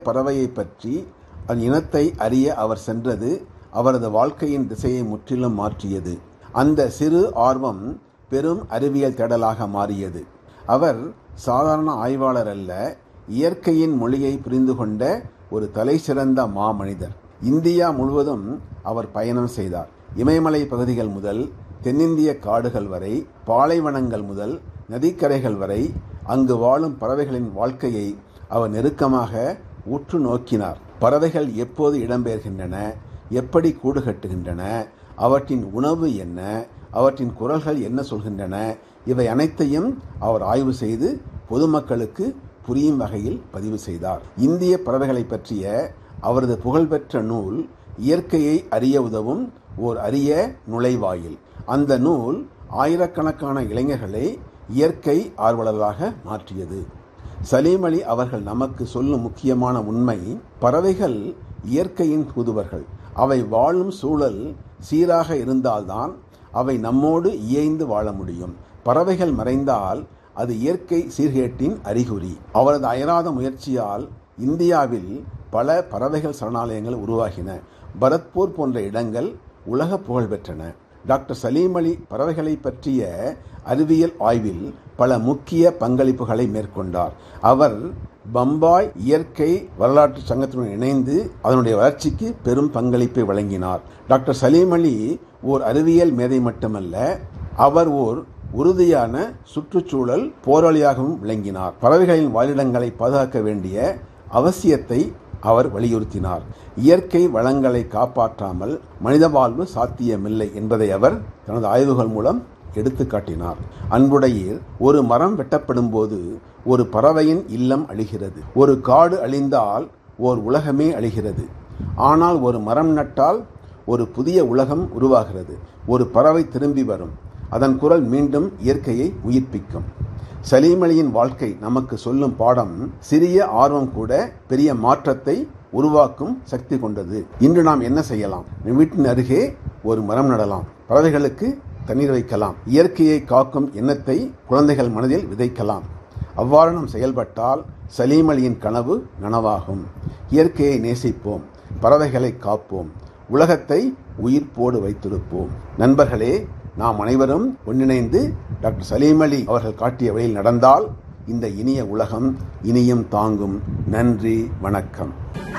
பறவையை பற்றி அதன் இனத்தை அறிய அவர் சென்றது அவரது வாழ்க்கையின் திசையை முற்றிலும் மாற்றியது அந்த சிறு ஆர்வம் பெரும் அறிவியல் தேடலாக மாறியது அவர் சாதாரண ஆய்வாளர் அல்ல இயற்கையின் மொழியை புரிந்து கொண்ட ஒரு தலைசிறந்த மாமனிதர் இந்தியா முழுவதும் அவர் பயணம் செய்தார் இமயமலை பகுதிகள் முதல் தென்னிந்திய காடுகள் வரை பாலைவனங்கள் முதல் நதிக்கரைகள் வரை அங்கு வாழும் பறவைகளின் வாழ்க்கையை அவர் நெருக்கமாக உற்று நோக்கினார் பறவைகள் எப்போது இடம்பெயர்கின்றன எப்படி கூடு கட்டுகின்றன அவற்றின் உணவு என்ன அவற்றின் குரல்கள் என்ன சொல்கின்றன இவை அனைத்தையும் அவர் ஆய்வு செய்து பொதுமக்களுக்கு புரியும் வகையில் பதிவு செய்தார் இந்திய பறவைகளை பற்றிய அவரது புகழ்பெற்ற நூல் இயற்கையை அறிய உதவும் ஓர் அரிய நுழைவாயில் அந்த நூல் ஆயிரக்கணக்கான இளைஞர்களை இயற்கை ஆர்வலர்களாக மாற்றியது சலீம் அலி அவர்கள் நமக்கு சொல்லும் முக்கியமான உண்மை பறவைகள் இயற்கையின் தூதுவர்கள் அவை வாழும் சூழல் சீராக இருந்தால்தான் அவை நம்மோடு இயைந்து வாழ முடியும் பறவைகள் மறைந்தால் அது இயற்கை சீர்கேட்டின் அறிகுறி அவரது அயராத முயற்சியால் இந்தியாவில் பல பறவைகள் சரணாலயங்கள் உருவாகின பரத்பூர் போன்ற இடங்கள் உலக புகழ் பெற்றன டாக்டர் சலீம் அலி பறவைகளை பற்றிய அறிவியல் ஆய்வில் பல முக்கிய பங்களிப்புகளை மேற்கொண்டார் அவர் பம்பாய் இயற்கை வரலாற்று சங்கத்துடன் இணைந்து அதனுடைய வளர்ச்சிக்கு பெரும் பங்களிப்பை வழங்கினார் டாக்டர் சலீம் அலி ஓர் அறிவியல் மேதை மட்டுமல்ல அவர் ஓர் உறுதியான சுற்றுச்சூழல் போராளியாகவும் விளங்கினார் பறவைகளின் வாழிடங்களை பாதுகாக்க வேண்டிய அவசியத்தை அவர் வலியுறுத்தினார் இயற்கை வளங்களை காப்பாற்றாமல் மனித வாழ்வு சாத்தியமில்லை என்பதை அவர் தனது ஆய்வுகள் மூலம் எடுத்து காட்டினார் அன்புடையீர் ஒரு மரம் வெட்டப்படும் போது ஒரு பறவையின் இல்லம் அழிகிறது ஒரு காடு அழிந்தால் ஓர் உலகமே அழிகிறது ஆனால் ஒரு மரம் நட்டால் ஒரு புதிய உலகம் உருவாகிறது ஒரு பறவை திரும்பி வரும் அதன் குரல் மீண்டும் இயற்கையை உயிர்ப்பிக்கும் சலீம் அலியின் வாழ்க்கை நமக்கு சொல்லும் பாடம் சிறிய ஆர்வம் கூட பெரிய மாற்றத்தை உருவாக்கும் சக்தி கொண்டது இன்று நாம் என்ன செய்யலாம் வீட்டின் அருகே ஒரு மரம் நடலாம் பறவைகளுக்கு தண்ணீர் வைக்கலாம் இயற்கையை காக்கும் எண்ணத்தை குழந்தைகள் மனதில் விதைக்கலாம் அவ்வாறு நாம் செயல்பட்டால் சலீம் அலியின் கனவு நனவாகும் இயற்கையை நேசிப்போம் பறவைகளை காப்போம் உலகத்தை உயிர்ப்போடு வைத்திருப்போம் நண்பர்களே நாம் அனைவரும் ஒன்றிணைந்து டாக்டர் சலீம் அலி அவர்கள் காட்டிய வழியில் நடந்தால் இந்த இனிய உலகம் இனியும் தாங்கும் நன்றி வணக்கம்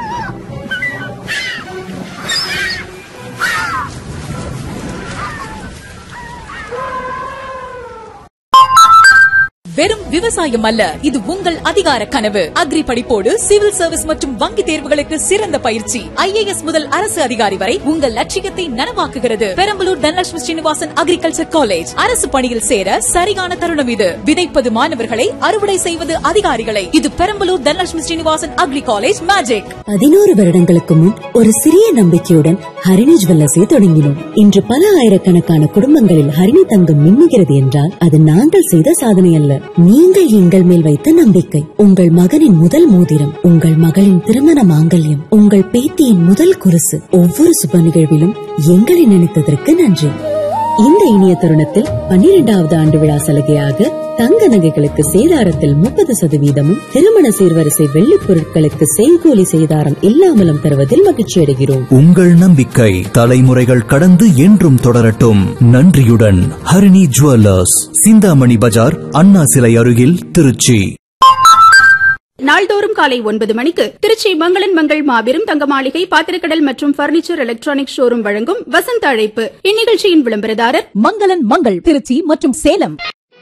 வெறும் விவசாயம் அல்ல இது உங்கள் அதிகார கனவு அக்ரி படிப்போடு சிவில் சர்வீஸ் மற்றும் வங்கி தேர்வுகளுக்கு சிறந்த பயிற்சி ஐஏஎஸ் முதல் அரசு அதிகாரி வரை உங்கள் லட்சியத்தை நனவாக்குகிறது பெரம்பலூர் தனலட்சுமி ஸ்ரீனிவாசன் அக்ரிகல்ச்சர் காலேஜ் அரசு பணியில் சேர சரியான தருணம் இது விதைப்பது மாணவர்களை அறுவடை செய்வது அதிகாரிகளை இது Perambalur Dhanalakshmi Srinivasan agri college magic பதினோரு வருடங்களுக்கு முன் ஒரு சிறிய நம்பிக்கையுடன் ஹரிணி ஜுவல்லர்ஸை தொடங்கினோம் இன்று பல ஆயிரக்கணக்கான குடும்பங்களில் ஹரிணி தங்கம் மின்னுகிறது என்றால் அது நாங்கள் செய்த சாதனை அல்ல நீங்கள் எங்கள் மேல் வைத்த நம்பிக்கை உங்கள் மகனின் முதல் மோதிரம் உங்கள் மகளின் திருமண மாங்கல்யம் உங்கள் பேத்தியின் முதல் குருசு ஒவ்வொரு சுப நிகழ்விலும் எங்களை நினைத்ததற்கு நன்றி இந்த இனிய தருணத்தில் பன்னிரெண்டாவது ஆண்டு விழா சலுகையாக தங்க நகைகளுக்கு சேதாரத்தில் முப்பது சதவீதமும் திருமண சீர்வரிசை வெள்ளிப் பொருட்களுக்கு செய்கூலி சேதாரம் இல்லாமலும் தருவதில் மகிழ்ச்சி அடைகிறோம் உங்கள் நம்பிக்கை தலைமுறைகள் கடந்து என்றும் தொடரட்டும் நன்றியுடன் ஹரிணி ஜுவல்லர்ஸ் சிந்தாமணி பஜார் அண்ணா சிலை அருகில் திருச்சி நாள்தோறும் காலை ஒன்பது மணிக்கு திருச்சி மங்களன் மங்கள் மாபெரும் தங்க மாளிகை பாத்திரக்கடல் மற்றும் பர்னிச்சர் எலக்ட்ரானிக் ஷோரூம் வழங்கும் வசந்த அழைப்பு இந்நிகழ்ச்சியின் விளம்பரதாரர் மங்களன் மங்கள் திருச்சி மற்றும் சேலம்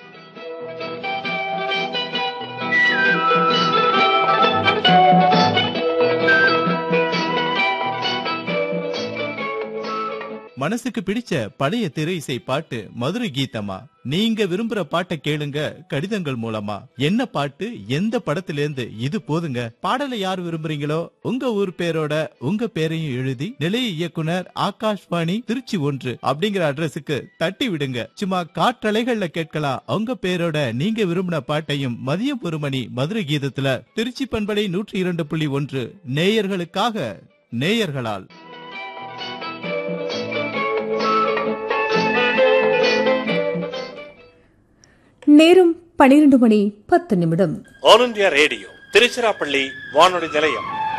மனசுக்கு பிடிச்ச பழைய திரை இசை பாட்டு மதுரை கீதமா நீங்க விரும்புற பாட்டை கேளுங்க கடிதங்கள் மூலமா என்ன பாட்டு எந்த படத்திலிருந்து இது போதுங்க பாடலை யார் விரும்புறீங்களோ உங்க ஊர் பேரோட உங்க பேரையும் எழுதி நிலைய இயக்குனர் ஆகாஷ்வாணி திருச்சி ஒன்று அப்படிங்கிற அட்ரஸுக்கு தட்டி விடுங்க சும்மா காற்றலைகள்ல கேட்கலாம் உங்க பேரோட நீங்க விரும்பின பாட்டையும் மதியம் ஒரு மணி மதுரை கீதத்துல திருச்சி பண்பலை நூற்றி இரண்டு புள்ளி ஒன்று நேயர்களுக்காக நேயர்களால் நேரம் பனிரெண்டு மணி பத்து நிமிடம் ஆல் இந்தியா ரேடியோ திருச்சிராப்பள்ளி வானொலி நிலையம்